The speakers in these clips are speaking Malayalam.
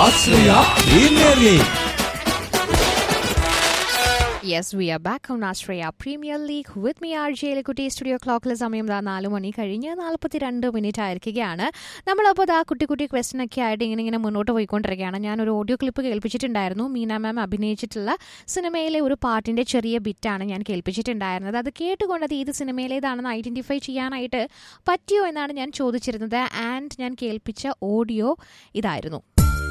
Ashraya premier league Yes, we are back on Australia Premier League with me, RJ Likuti. Studio ക്ലോക്കിലെ സമയം ദാ നാല് മണി കഴിഞ്ഞ് നാൽപ്പത്തിരണ്ട് മിനിറ്റ് ആയിരിക്കുകയാണ് നമ്മളപ്പോൾ ദാ കുട്ടി കുട്ടി ക്വസ്റ്റൻ ഒക്കെ ആയിട്ട് ഇങ്ങനെ ഇങ്ങനെ മുന്നോട്ട് പോയിക്കൊണ്ടിരിക്കുകയാണ് ഞാനൊരു ഓഡിയോ ക്ലിപ്പ് കേൾപ്പിച്ചിട്ടുണ്ടായിരുന്നു മീന മാം അഭിനയിച്ചിട്ടുള്ള സിനിമയിലെ ഒരു പാട്ടിന്റെ ചെറിയ ബിറ്റാണ് ഞാൻ കേൾപ്പിച്ചിട്ടുണ്ടായിരുന്നത് അത് കേട്ടുകൊണ്ട് അത് ഏത് സിനിമയിലേതാണെന്ന് ഐഡന്റിഫൈ ചെയ്യാനായിട്ട് പറ്റിയോ എന്നാണ് ഞാൻ ചോദിച്ചിരുന്നത് ആൻഡ് ഞാൻ കേൾപ്പിച്ച ഓഡിയോ ഇതായിരുന്നു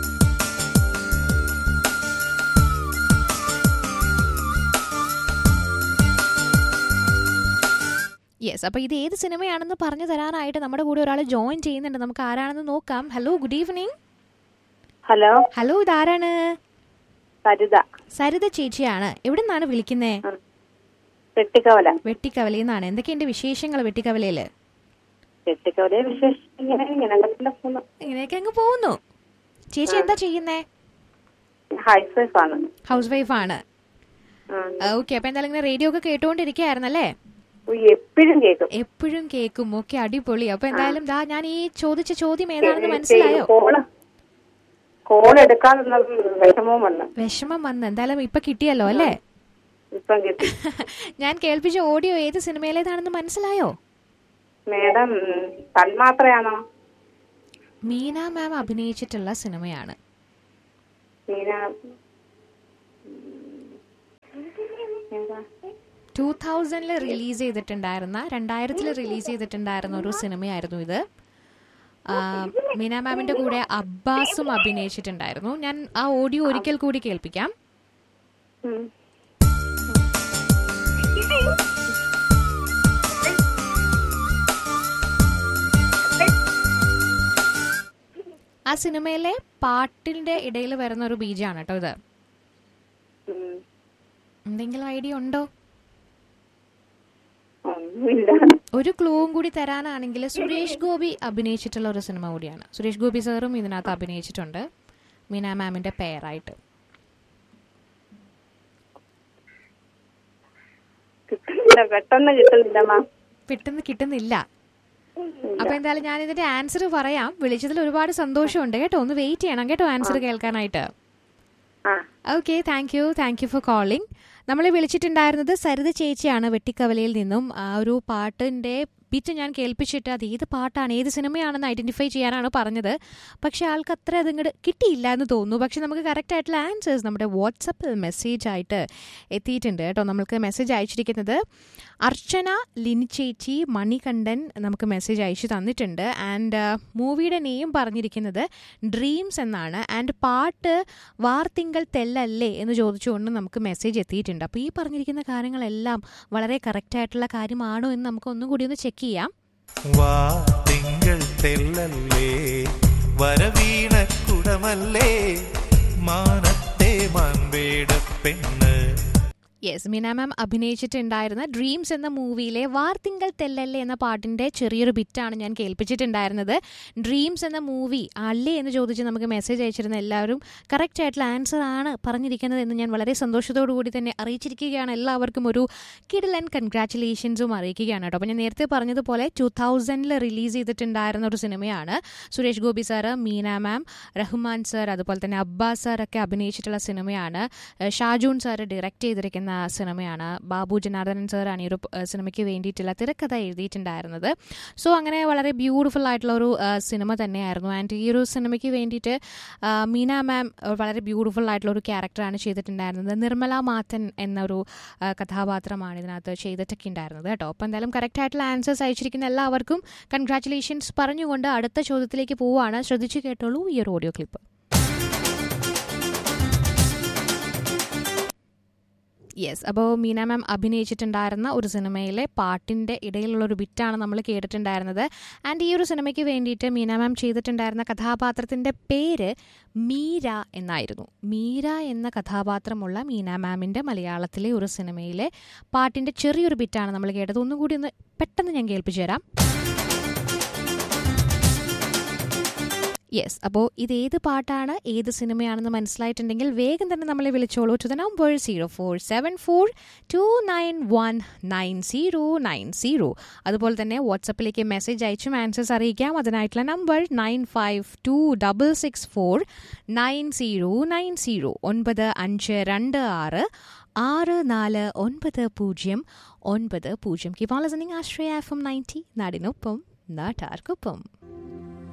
യെസ് അപ്പോൾ ഇത് ഏത് സിനിമയാണെന്ന് പറഞ്ഞു തരാനായിട്ട് നമ്മുടെ കൂടെ ഒരാൾ ജോയിൻ ചെയ്യുന്നുണ്ട് നമുക്ക് ആരാണെന്ന് നോക്കാം hello good evening hello hello ഇതാരാണ് സരിത സരിത ചേച്ചിയാണ് എവിടെ നിന്നാണ് വിളിക്കുന്നേ വെട്ടിക്കവല വെട്ടിക്കവലയിൽ നിന്നാണ് എന്തൊക്കെയുണ്ട് വിശേഷങ്ങൾ വെട്ടിക്കവലയിൽ വെട്ടിക്കവല വിശേഷം ഇങ്ങനെ ഇങ്ങനെ അങ്ങനെ പോകുന്നു ഇങ്ങനെയൊക്കെ അങ്ങ് പോകുന്നു ചേച്ചി എന്താ ചെയ്യുന്നേ ഹൗസ് വൈഫ് ആണ് ഹൗസ് വൈഫാണ് ഉം. ഓക്കെ അപ്പൊ എന്തായാലും ഇങ്ങനെ റേഡിയോ ഒക്കെ കേട്ടോണ്ടിരിക്കുകയായിരുന്നല്ലേ ഉയ്യ്, എപ്പോഴും കേൾക്കും എപ്പോഴും കേൾക്കും ഓക്കെ അടിപൊളി അപ്പൊ എന്തായാലും ദാ ഞാൻ ഈ ചോദിച്ച ചോദ്യം ഏതാണെന്ന് മനസ്സിലായോ കോള് കോൾ എടുക്കാനുള്ള വിഷമവും വന്നു വിഷമം വന്ന് എന്തായാലും ഇപ്പൊ കിട്ടിയല്ലോ അല്ലേ ഇപ്പം കിട്ടി ഞാൻ കേൾപ്പിച്ച ഓഡിയോ ഏത് സിനിമയിലേതാണെന്ന് മനസ്സിലായോ മേഡം ഉം, തന്മാത്രയാണോ മീന മാം അഭിനയിച്ചിട്ടുള്ള സിനിമയാണ് മീന ഏതാ? ടൂ തൗസൻഡിൽ റിലീസ് ചെയ്തിട്ടുണ്ടായിരുന്ന രണ്ടായിരത്തിൽ റിലീസ് ചെയ്തിട്ടുണ്ടായിരുന്ന ഒരു സിനിമയായിരുന്നു ഇത് ആ, മീന മാമിന്റെ കൂടെ അബ്ബാസും അഭിനയിച്ചിട്ടുണ്ടായിരുന്നു ഞാൻ ആ ഓഡിയോ ഒരിക്കൽ കൂടി കേൾപ്പിക്കാം ഉം. ആ സിനിമയിലെ പാട്ടിന്റെ ഇടയിൽ വരുന്ന ഒരു ബീജാണ് കേട്ടോ ഇത് ഉം. എന്തെങ്കിലും ഐഡിയ ഉണ്ടോ ഒന്നുമില്ല ഒരു ക്ലൂവും കൂടി തരാനാണെങ്കിൽ സുരേഷ് ഗോപി അഭിനയിച്ചിട്ടുള്ള ഒരു സിനിമ കൂടിയാണ് സുരേഷ് ഗോപി സാറും ഇതിനകത്ത് അഭിനയിച്ചിട്ടുണ്ട് മീന മാമിന്റെ പേരായിട്ട് കിട്ടുന്നില്ല പെട്ടെന്ന് കിട്ടുന്നില്ല മാം പെട്ടെന്ന് കിട്ടുന്നില്ല അപ്പൊ എന്തായാലും ഞാൻ ഇതിന്റെ ആൻസർ പറയാം വിളിച്ചതിൽ ഒരുപാട് സന്തോഷമുണ്ട് കേട്ടോ ഒന്ന് വെയിറ്റ് ചെയ്യണം കേട്ടോ ആൻസർ കേൾക്കാനായിട്ട് ആ okay thank you thank you for calling നമ്മളെ വിളിച്ചിട്ടുണ്ടായിരുന്നത് സരിത ചേച്ചിയാണ് വെട്ടിക്കവലയിൽ നിന്നും ആ ഒരു പാട്ടിന്റെ ബീറ്റ് ഞാൻ കേൾപ്പിച്ചിട്ട് അത് ഏത് പാട്ടാണ് ഏത് സിനിമയാണെന്ന് ഐഡന്റിഫൈ ചെയ്യാനാണ് പറഞ്ഞത് പക്ഷെ ആൾക്ക് അത്ര അതിങ്ങോട്ട് കിട്ടിയില്ല എന്ന് തോന്നുന്നു പക്ഷെ നമുക്ക് കറക്റ്റ് ആയിട്ടുള്ള ആൻസേഴ്സ് നമ്മുടെ വാട്സപ്പിൽ മെസ്സേജ് ആയിട്ട് എത്തിയിട്ടുണ്ട് കേട്ടോ നമുക്ക് മെസ്സേജ് അയച്ചിരിക്കുന്നത് അർച്ചന ലിനി ചേച്ചി മണികണ്ഠൻ നമുക്ക് മെസ്സേജ് അയച്ചു തന്നിട്ടുണ്ട് ആൻഡ് മൂവിയുടെ നെയിം പറഞ്ഞിരിക്കുന്നത് ഡ്രീംസ് എന്നാണ് ആൻഡ് പാട്ട് വാർത്തിങ്കൾ തെല്ലല്ലേ എന്ന് ചോദിച്ചുകൊണ്ട് നമുക്ക് മെസ്സേജ് എത്തിയിട്ടുണ്ട് അപ്പോൾ ഈ പറഞ്ഞിരിക്കുന്ന കാര്യങ്ങളെല്ലാം വളരെ കറക്റ്റായിട്ടുള്ള കാര്യമാണോ എന്ന് നമുക്ക് ഒന്നും കൂടി ഒന്ന് ചെക്ക് ചെയ്യാം വാ തിങ്കൾ തെല്ലല്ലേ വരവീണ കുടമല്ലേ മാനത്തെ മാൻവേട പെണ്ണ് യെസ് മീന മാം അഭിനയിച്ചിട്ടുണ്ടായിരുന്ന ഡ്രീംസ് എന്ന മൂവിയിലെ വാർത്തിങ്കൾ തെല്ലല്ലേ എന്ന പാട്ടിന്റെ ചെറിയൊരു ബിറ്റാണ് ഞാൻ കേൾപ്പിച്ചിട്ടുണ്ടായിരുന്നത് ഡ്രീംസ് എന്ന മൂവി അല്ലേ എന്ന് ചോദിച്ച് നമുക്ക് മെസ്സേജ് അയച്ചിരുന്ന എല്ലാവരും കറക്റ്റ് ആയിട്ടുള്ള ആൻസർ ആണ് പറഞ്ഞിരിക്കുന്നത് എന്ന് ഞാൻ വളരെ സന്തോഷത്തോടു കൂടി തന്നെ അറിയിച്ചിരിക്കുകയാണ് എല്ലാവർക്കും ഒരു കിഡലൻ കൺഗ്രാറ്റുലേഷൻസും അറിയിക്കുകയാണ് കേട്ടോ അപ്പോൾ ഞാൻ നേരത്തെ പറഞ്ഞതുപോലെ ടു തൗസൻഡിൽ റിലീസ് ചെയ്തിട്ടുണ്ടായിരുന്ന ഒരു സിനിമയാണ് Suresh Gopi sir Meena ma'am Rahman sir അതുപോലെ തന്നെ അബ്ബാസ് സാർ ഒക്കെ അഭിനയിച്ചിട്ടുള്ള സിനിമയാണ് ഏഹ് ഷാജൂൺ സാർ ഡയറക്റ്റ് ചെയ്തിരിക്കുന്ന സിനിമയാണ് ബാബു ജനാർദ്ദനൻ സാറാണ് ഈ ഒരു ഏഹ് സിനിമയ്ക്ക് വേണ്ടിയിട്ടുള്ള തിരക്കഥ എഴുതിയിട്ടുണ്ടായിരുന്നത് സോ അങ്ങനെ വളരെ ബ്യൂട്ടിഫുൾ ആയിട്ടുള്ള ഒരു ഏഹ് സിനിമ തന്നെയായിരുന്നു ആൻഡ് ഈ ഒരു സിനിമയ്ക്ക് വേണ്ടിയിട്ട് ആഹ് മീന മാം വളരെ ബ്യൂട്ടിഫുൾ ആയിട്ടുള്ള ഒരു ക്യാരക്ടറാണ് ചെയ്തിട്ടുണ്ടായിരുന്നത് നിർമ്മല മാത്തൻ എന്നൊരു ആഹ് കഥാപാത്രമാണ് ഇതിനകത്ത് ചെയ്തിട്ടൊക്കെ ഉണ്ടായിരുന്നത് കേട്ടോ അപ്പോൾ എന്തായാലും കറക്റ്റ് ആയിട്ടുള്ള ആൻസേഴ്സ് അയച്ചിരിക്കുന്ന എല്ലാവർക്കും കൺഗ്രാറ്റുലേഷൻസ് പറഞ്ഞുകൊണ്ട് അടുത്ത ചോദ്യത്തിലേക്ക് പോവുകയാണ് ശ്രദ്ധിച്ചു കേട്ടോളൂ ഈ ഒരു ഓഡിയോ ക്ലിപ്പ് യെസ് അപ്പോൾ മീന മാം അഭിനയിച്ചിട്ടുണ്ടായിരുന്ന ഒരു സിനിമയിലെ പാട്ടിൻ്റെ ഇടയിലുള്ള ഒരു ബിറ്റാണ് നമ്മൾ കേട്ടിട്ടുണ്ടായിരുന്നത് ആൻഡ് ഈ ഒരു സിനിമയ്ക്ക് വേണ്ടിയിട്ട് മീന മാം ചെയ്തിട്ടുണ്ടായിരുന്ന കഥാപാത്രത്തിൻ്റെ പേര് മീര എന്നായിരുന്നു മീര എന്ന കഥാപാത്രമുള്ള മീന മാമിൻ്റെ മലയാളത്തിലെ ഒരു സിനിമയിലെ പാട്ടിൻ്റെ ചെറിയൊരു ബിറ്റാണ് നമ്മൾ കേട്ടത് ഒന്നും കൂടി ഒന്ന് പെട്ടെന്ന് ഞാൻ കേൾപ്പിച്ചു തരാം യെസ് അപ്പോൾ ഇത് ഏത് പാട്ടാണ് ഏത് സിനിമയാണെന്ന് മനസ്സിലായിട്ടുണ്ടെങ്കിൽ വേഗം തന്നെ നമ്മളെ വിളിച്ചോളൂ to the number zero four seven four two nine one nine zero nine zero അതുപോലെ തന്നെ വാട്സപ്പിലേക്ക് മെസ്സേജ് അയച്ചും ആൻസേഴ്സ് അറിയിക്കാം അതിനായിട്ടുള്ള number nine five two double six four nine zero nine zero ഒൻപത് അഞ്ച് രണ്ട് ആറ് ആറ് നാല് ഒൻപത് പൂജ്യം ഒൻപത് പൂജ്യം കിവാൾ listening Ashraya F M ninety നാടിനൊപ്പം നാട്ടാർക്കൊപ്പം